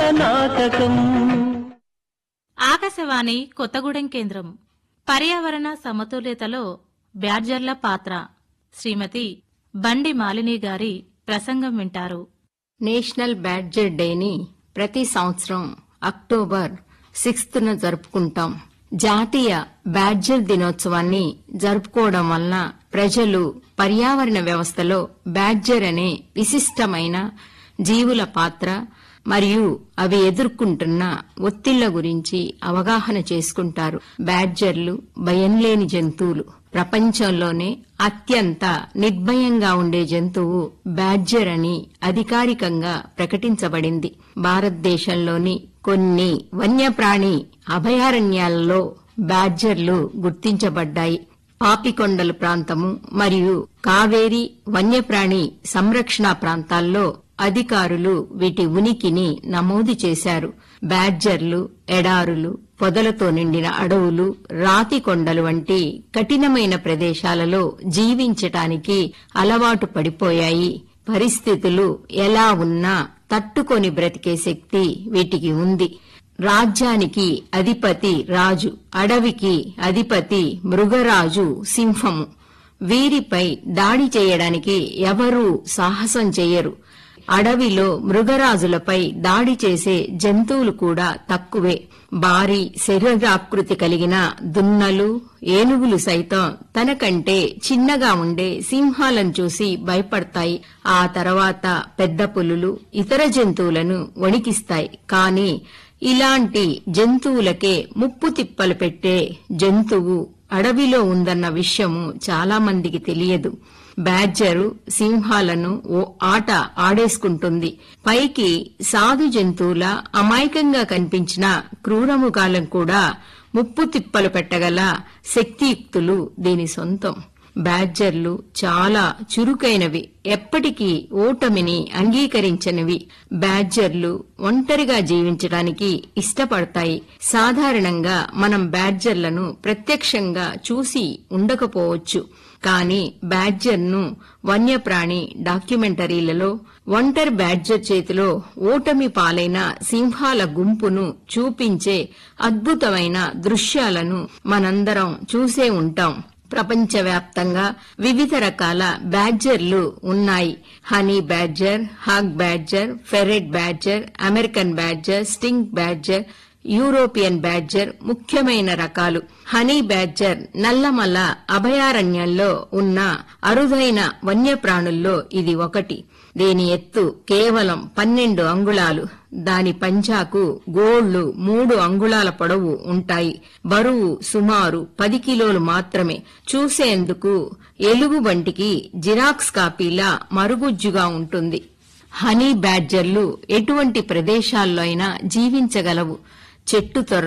నాటకం ఆకాశవాణి కొత్తగూడెం కేంద్రం పర్యావరణ సమతుల్యతలో బ్యాడ్జర్ల పాత్ర శ్రీమతి బండి మాలిని గారి ప్రసంగం వింటారు నేషనల్ బ్యాడ్జర్ డేని ప్రతి సంవత్సరం అక్టోబర్ సిక్స్త్ న జరుపుకుంటాం జాతీయ బ్యాడ్జర్ దినోత్సవాన్ని జరుపుకోవడం వలన ప్రజలు పర్యావరణ వ్యవస్థలో బ్యాడ్జర్ అనే విశిష్టమైన జీవుల పాత్ర మరియు అవి ఎదుర్కొంటున్న ఒత్తిళ్ల గురించి అవగాహన చేసుకుంటారు బ్యాడ్జర్లు భయంలేని జంతువులు ప్రపంచంలోనే అత్యంత నిర్భయంగా ఉండే జంతువు బ్యాడ్జర్ అని అధికారికంగా ప్రకటించబడింది భారతదేశంలోని కొన్ని వన్యప్రాణి అభయారణ్యాలలో బ్యాడ్జర్లు గుర్తించబడ్డాయి పాపికొండల ప్రాంతము మరియు కావేరి వన్యప్రాణి సంరక్షణ ప్రాంతాల్లో అధికారులు వీటి ఉనికిని నమోదు చేశారు బ్యాడ్జర్లు ఎడారులు పొదలతో నిండిన అడవులు రాతి కొండలు వంటి కఠినమైన ప్రదేశాలలో జీవించటానికి అలవాటు పడిపోయాయి పరిస్థితులు ఎలా ఉన్నా తట్టుకొని బ్రతికే శక్తి వీటికి ఉంది రాజ్యానికి అధిపతి రాజు అడవికి అధిపతి మృగరాజు సింహము వీరిపై దాడి చేయడానికి ఎవరూ సాహసం చెయ్యరు అడవిలో మృగరాజులపై దాడి చేసే జంతువులు కూడా తక్కువే భారీ శరీరాకృతి కలిగిన దున్నలు ఏనుగులు సైతం తనకంటే చిన్నగా ఉండే సింహాలను చూసి భయపడతాయి ఆ తర్వాత పెద్ద పులులు ఇతర జంతువులను వణికిస్తాయి కాని ఇలాంటి జంతువులకే ముప్పు తిప్పలు పెట్టే జంతువు అడవిలో ఉందన్న విషయము చాలా మందికి తెలియదు బ్యాడ్జరు సింహాలను ఓ ఆట ఆడేసుకుంటుంది పైకి సాధు జంతువుల అమాయకంగా కనిపించిన క్రూరముగాలను కూడా ముప్పు తిప్పలు పెట్టగల శక్తియుక్తులు దీని సొంతం బ్యాడ్జర్లు చాలా చురుకైనవి ఎప్పటికీ ఓటమిని అంగీకరించనివి బ్యాడ్జర్లు ఒంటరిగా జీవించడానికి ఇష్టపడతాయి సాధారణంగా మనం బ్యాడ్జర్లను ప్రత్యక్షంగా చూసి ఉండకపోవచ్చు కానీ బ్యాడ్జర్ను వన్యప్రాణి డాక్యుమెంటరీలలో ఒంటరి బ్యాడ్జర్ చేతిలో ఓటమి పాలైన సింహాల గుంపును చూపించే అద్భుతమైన దృశ్యాలను మనందరం చూసే ఉంటాం ప్రపంచవ్యాప్తంగా వివిధ రకాల బ్యాడ్జర్లు ఉన్నాయి honey badger hog badger ferret badger American badger stink badger European badger ముఖ్యమైన రకాలు హనీ బ్యాడ్జర్ నల్లమల అభయారణ్యంలో ఉన్న అరుదైన వన్యప్రాణుల్లో ఇది ఒకటి దీని ఎత్తు కేవలం పన్నెండు అంగుళాలు దాని పంజాకు గోళ్లు మూడు అంగుళాల పొడవు ఉంటాయి బరువు సుమారు పది కిలోలు మాత్రమే చూసేందుకు ఎలుగు బంటికి జిరాక్స్ కాపీలా మరుగుజ్జుగా ఉంటుంది హనీ బ్యాడ్జర్లు ఎటువంటి ప్రదేశాల్లో అయినా జీవించగలవు చెట్టు తొర్ర